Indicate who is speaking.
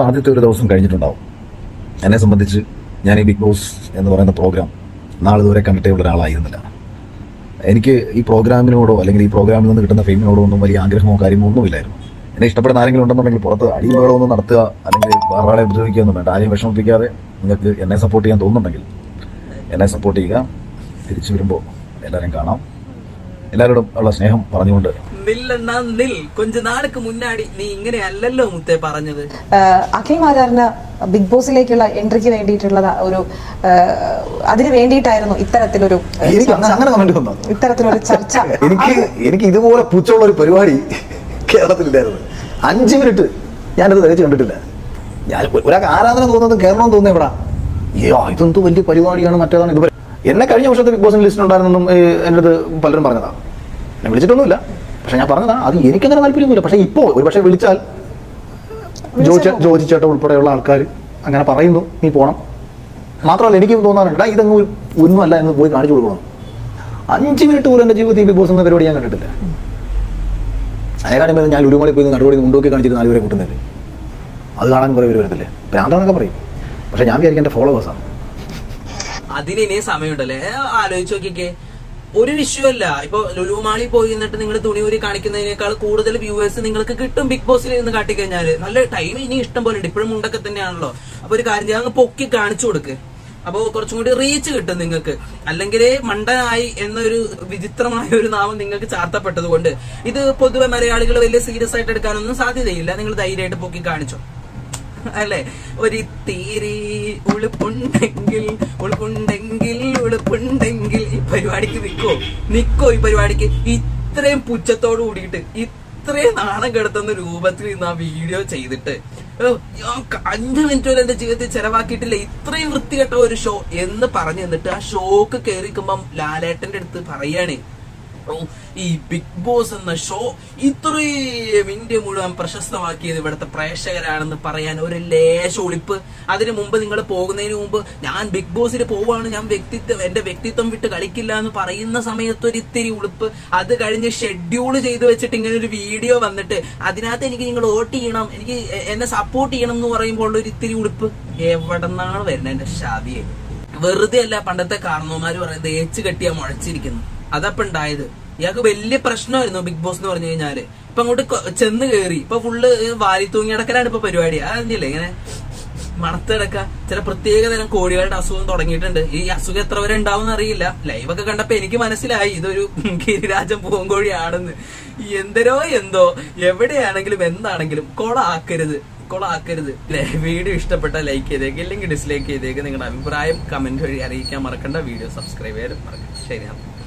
Speaker 1: ആദ്യത്തെ ഒരു ദിവസം കഴിഞ്ഞിട്ടുണ്ടാവും എന്നെ സംബന്ധിച്ച് ഞാൻ ഈ ബിഗ് ബോസ് എന്ന് പറയുന്ന പ്രോഗ്രാം നാളിതുവരെ കണ്ടിട്ടേ ഉള്ള ഒരാളായിരുന്നില്ല എനിക്ക് ഈ പ്രോഗ്രാമിനോടോ അല്ലെങ്കിൽ ഈ പ്രോഗ്രാമിൽ നിന്ന് കിട്ടുന്ന ഫെയിമിനോടോ ഒന്നും വലിയ ആഗ്രഹമോ കാര്യമോ ഒന്നുമില്ലായിരുന്നു എന്നെ ഇഷ്ടപ്പെടുന്ന ആരെങ്കിലും ഉണ്ടെന്നുണ്ടെങ്കിൽ പുറത്ത് അടിമകളൊന്നും നടത്തുക അല്ലെങ്കിൽ വേറെ ഉപദ്രവിക്കുകയൊന്നും വേണ്ട ആരെയും വിഷമിപ്പിക്കാതെ നിങ്ങൾക്ക് എന്നെ സപ്പോർട്ട് ചെയ്യാൻ തോന്നുന്നുണ്ടെങ്കിൽ എന്നെ സപ്പോർട്ട് ചെയ്യുക തിരിച്ചു വരുമ്പോൾ എല്ലാവരെയും കാണാം എല്ലാവരോടും ഉള്ള സ്നേഹം പറഞ്ഞുകൊണ്ട്
Speaker 2: നില്ലെണ്ണ നിൽ കൊഞ്ച നാൾക്ക് മുന്നാടി നീ ഇങ്ങനെ അല്ലല്ലോ മുത്തേ പറഞ്ഞത്
Speaker 3: ആഹ് അഖിൽ മാരാറിന് ബിഗ് ബോസിലേക്കുള്ള എൻട്രിക്ക് വേണ്ടിയിട്ടുള്ള ഒരു ആഹ് അതിന് വേണ്ടിയിട്ടായിരുന്നു ഇത്തരത്തിലൊരു ആഹ്
Speaker 1: എനിക്ക് അങ്ങനെ അങ്ങനെ കമന്റ് വന്നു
Speaker 3: ഇത്തരത്തിലൊരു ചർച്ച
Speaker 1: എനിക്ക് എനിക്ക് ഇതുപോലെ പുച്ഛമുള്ള ഒരു പരിപാടി കേരളത്തിലില്ലായിരുന്നു അഞ്ച് മിനിറ്റ് ഞാനത് തികച്ച് കണ്ടിട്ടില്ല ഞാൻ ഒരാൾക്ക് ആരാധന തോന്നുന്നത് കേരളം തോന്നുന്നത് എവിടാ ഏ ആ, ഇതെന്തോ വലിയ പരിപാടിയാണ് മറ്റേതാണ് ഇത് എന്നെ കഴിഞ്ഞ വർഷത്തെ ബിഗ് ബോസിന്റെ ലിസ്റ്റിൽ ഉണ്ടായിരുന്നെന്നും എൻ്റെ അടുത്ത് പലരും പറഞ്ഞതാ എന്നെ വിളിച്ചിട്ടൊന്നുമില്ല പക്ഷെ ഞാൻ പറഞ്ഞതാ അത് എനിക്കങ്ങനെ താല്പര്യമൊന്നുമില്ല പക്ഷെ ഇപ്പോൾ ഒരു പക്ഷേ വിളിച്ചാൽ ജോജി ജോജി ചേട്ട ഉൾപ്പെടെയുള്ള ആൾക്കാർ അങ്ങനെ പറയുന്നു നീ പോണം മാത്രമല്ല എനിക്ക് തോന്നാറുണ്ട് "ഡാ, ഇതങ്ങ് ഒരു ഒന്നുമല്ല എന്ന് പോയി കാണിച്ചു കൊടുക്കണം അഞ്ച് മിനിറ്റ് പോലും എൻ്റെ ജീവിതത്തിൽ ബിഗ് ബോസ് എന്ന പരിപാടി ഞാൻ കണ്ടിട്ടില്ല അതിനെക്കാട്ടും ഭേദം ഞാൻ ഒരുപാട് പോയി നടപടി മുണ്ടോക്കി കാണിച്ചിട്ട് നാലുപേരെ കൂട്ടുന്നില്ലേ അത് കാണാൻ കുറേ പേര് വരത്തില്ലേ ഭ്രാന്താന്നൊക്കെ പറയും പക്ഷെ ഞാൻ വിചാരിക്കും എൻ്റെ ഫോളോവേഴ്സാണ്
Speaker 2: അതിന് ഇനി സമയമുണ്ടല്ലേ ആലോചിച്ച് നോക്കിക്കേ ഒരു വിഷയമല്ല ഇപ്പൊ ലുലുമാളി പോയി എന്നിട്ട് നിങ്ങൾ തുണിയൂരി കാണിക്കുന്നതിനേക്കാൾ കൂടുതൽ വ്യൂവേഴ്സ് നിങ്ങൾക്ക് കിട്ടും ബിഗ് ബോസിൽ നിന്ന് കാട്ടിക്കഴിഞ്ഞാല് നല്ല ടൈം ഇനി ഇഷ്ടം പോലെ ഉണ്ട് ഇപ്പോഴും മുണ്ടൊക്കെ തന്നെയാണല്ലോ അപ്പൊ ഒരു കാര്യം ചെയ്യാം അങ്ങ് പൊക്കി കാണിച്ചു കൊടുക്ക് അപ്പൊ കുറച്ചും കൂടി റീച്ച് കിട്ടും നിങ്ങൾക്ക് അല്ലെങ്കിൽ മണ്ടനായി എന്നൊരു വിചിത്രമായ ഒരു നാമം നിങ്ങൾക്ക് ചാർത്തപ്പെട്ടത് കൊണ്ട് ഇത് പൊതുവെ മലയാളികൾ വലിയ സീരിയസ് ആയിട്ട് എടുക്കാനൊന്നും സാധ്യതയില്ല നിങ്ങൾ ധൈര്യമായിട്ട് പൊക്കി കാണിച്ചോ അല്ലെ ഒരു തീരി ഉളുപ്പുണ്ടെങ്കിൽ ഉളുപ്പുണ്ടെങ്കിൽ ഉളുപ്പുണ്ടെങ്കിൽ ഈ പരിപാടിക്ക് നിക്കോ നിക്കോ ഈ പരിപാടിക്ക് ഇത്രയും പുച്ഛത്തോട് കൂടിയിട്ട് ഇത്രയും നാണം കെടുത്തുന്ന രൂപത്തിൽ ഇന്ന് ആ വീഡിയോ ചെയ്തിട്ട് ഓ, ഞാൻ ക- അഞ്ച് മിനിറ്റ് പോലും എന്റെ ജീവിതത്തിൽ ചെലവാക്കിയിട്ടില്ല ഇത്രയും വൃത്തികെട്ട ഒരു ഷോ എന്ന് പറഞ്ഞു എന്നിട്ട് ആ ഷോക്ക് കയറിക്കുമ്പം ലാലേട്ടന്റെ അടുത്ത് പറയാണ് ഓ, ഈ ബിഗ് ബോസ് എന്ന ഷോ ഇത്രയും ഇന്ത്യ മുഴുവൻ പ്രശസ്തമാക്കിയത് ഇവിടുത്തെ പ്രേക്ഷകരാണെന്ന് പറയാൻ ഒരു ലേശ ഒളിപ്പ് അതിനു മുമ്പ് നിങ്ങൾ പോകുന്നതിന് മുമ്പ് ഞാൻ ബിഗ് ബോസിൽ പോവാണ് ഞാൻ വ്യക്തിത്വം എന്റെ വ്യക്തിത്വം വിട്ട് കളിക്കില്ല എന്ന് പറയുന്ന സമയത്ത് ഒരു ഇത്തിരി ഉളുപ്പ് അത് കഴിഞ്ഞ് ഷെഡ്യൂൾ ചെയ്ത് വെച്ചിട്ട് ഇങ്ങനെ ഒരു വീഡിയോ വന്നിട്ട് അതിനകത്ത് എനിക്ക് നിങ്ങൾ വോട്ട് ചെയ്യണം എനിക്ക് എ- എന്നെ സപ്പോർട്ട് ചെയ്യണം എന്ന് പറയുമ്പോൾ ഉള്ള ഒരു ഇത്തിരി ഉളുപ്പ് എവിടെ നിന്നാണ് വരുന്നത് എന്റെ ഷാദിയെ വെറുതെ അല്ല പണ്ടത്തെ കാരണവന്മാര് പറയുന്നത് ഏച്ച് കെട്ടിയാ മുഴച്ചിരിക്കുന്നു അതപ്പൊ ഉണ്ടായത് ഇയാൾക്ക് വലിയ പ്രശ്നമായിരുന്നു ബിഗ് ബോസ് എന്ന് പറഞ്ഞു കഴിഞ്ഞാല് ഇപ്പൊ അങ്ങോട്ട് കൊ- ചെന്ന് കയറി ഇപ്പൊ ഫുള്ള് വാരി തൂങ്ങി അടക്കലാണ് ഇപ്പൊ പരിപാടി അതെന്തില്ലേ ഇങ്ങനെ മണത്തിടക്ക ചില പ്രത്യേക തരം കോഴികളുടെ അസുഖം തുടങ്ങിയിട്ടുണ്ട് ഈ അസുഖം എത്ര വരെ ഉണ്ടാവും അറിയില്ല ലൈവൊക്കെ കണ്ടപ്പോ എനിക്ക് മനസ്സിലായി ഇതൊരു ഗിരിരാജൻ പൂങ്കോഴിയാണെന്ന് എന്തരോ എന്തോ എവിടെയാണെങ്കിലും എന്താണെങ്കിലും കൊളാക്കരുത് കൊളാക്കരുത് ല്ലേ? വീഡിയോ ഇഷ്ടപ്പെട്ട ലൈക്ക് ചെയ്തേക്ക് ഇല്ലെങ്കിൽ ഡിസ്ലൈക്ക് ചെയ്തേക്ക് നിങ്ങളുടെ അഭിപ്രായം കമന്റ് വഴി അറിയിക്കാൻ മറക്കണ്ട വീഡിയോ സബ്സ്ക്രൈബ് ചെയ്യാനും മറക്കണ്ട ശരി